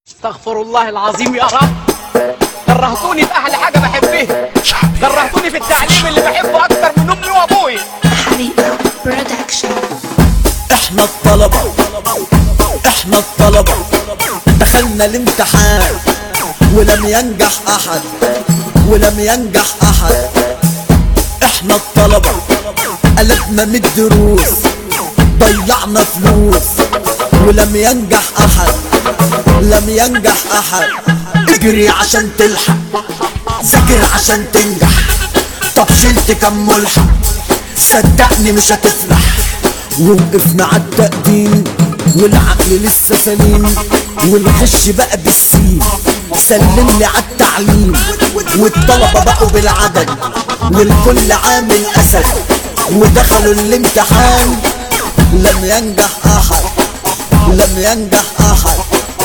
استغفر الله العظيم يا رب كرهتوني في احلى حاجه بحبها كرهتوني في التعليم اللي بحبه اكتر من امي وابوي حبيبة برودكشن احنا الطلبة احنا الطلبة دخلنا الامتحان ولم ينجح احد ولم ينجح احد احنا الطلبة قلبنا من الدروس ضيعنا فلوس ولم ينجح احد لم ينجح احد اجري عشان تلحق ذاكر عشان تنجح طب شلت كم ملحق صدقني مش هتفلح ووقفنا على التقديم والعقل لسه سليم والغش بقى بالسين سلم لي على التعليم والطلبة بقوا بالعدد والكل عامل أسد ودخلوا الامتحان لم ينجح أحد لم ينجح أحد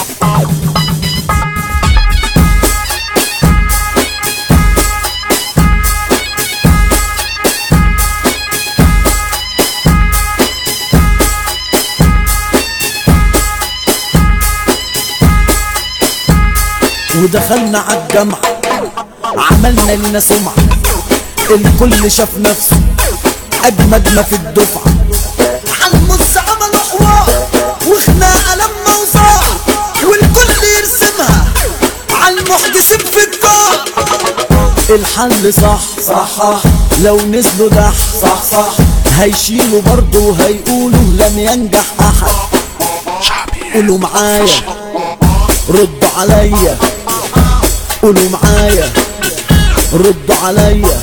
ودخلنا عالجامعة عملنا لنا سمعة الكل شاف نفسه أجمد ما في الدفعة عالمص عملوا حوار وخناقة لما وصاح والكل يرسمها عالمحدثين في الدار الحل صح صح لو نزلوا دح صح صح هيشيلوا برضه وهيقولوا لم ينجح أحد قولوا معايا ردوا عليا قولوا معايا ردوا عليا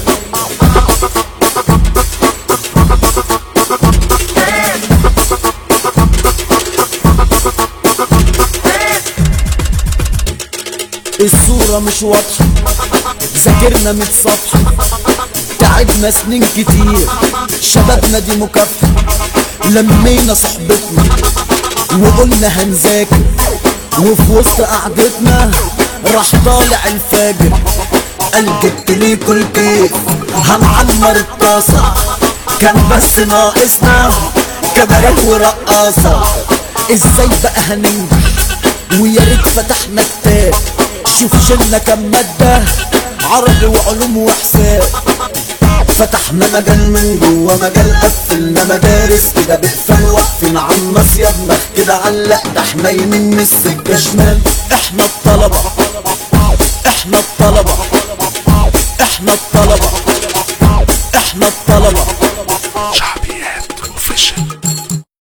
الصورة مش واضحة ذاكرنا مية صفحة تعبنا سنين كتير شبابنا دي مكافحة لمينا صحبتنا وقلنا هنذاكر وفي وسط قعدتنا راح طالع الفاجر قال جبت ليكوا الكيف هنعمر الطاسة كان بس ناقصنا كباريه ورقاصة ازاي بقى هننجح ويا ريت فتحنا كتاب شوف شلنا كام مادة عربي وعلوم وحساب فتحنا مجال من جوه مجال قفلنا مدارس كده بقفل واقفين على الناس يا دماغ كده علق ده احنا يمين من السكه شمال احنا الطلبه احنا الطلبه احنا الطلبه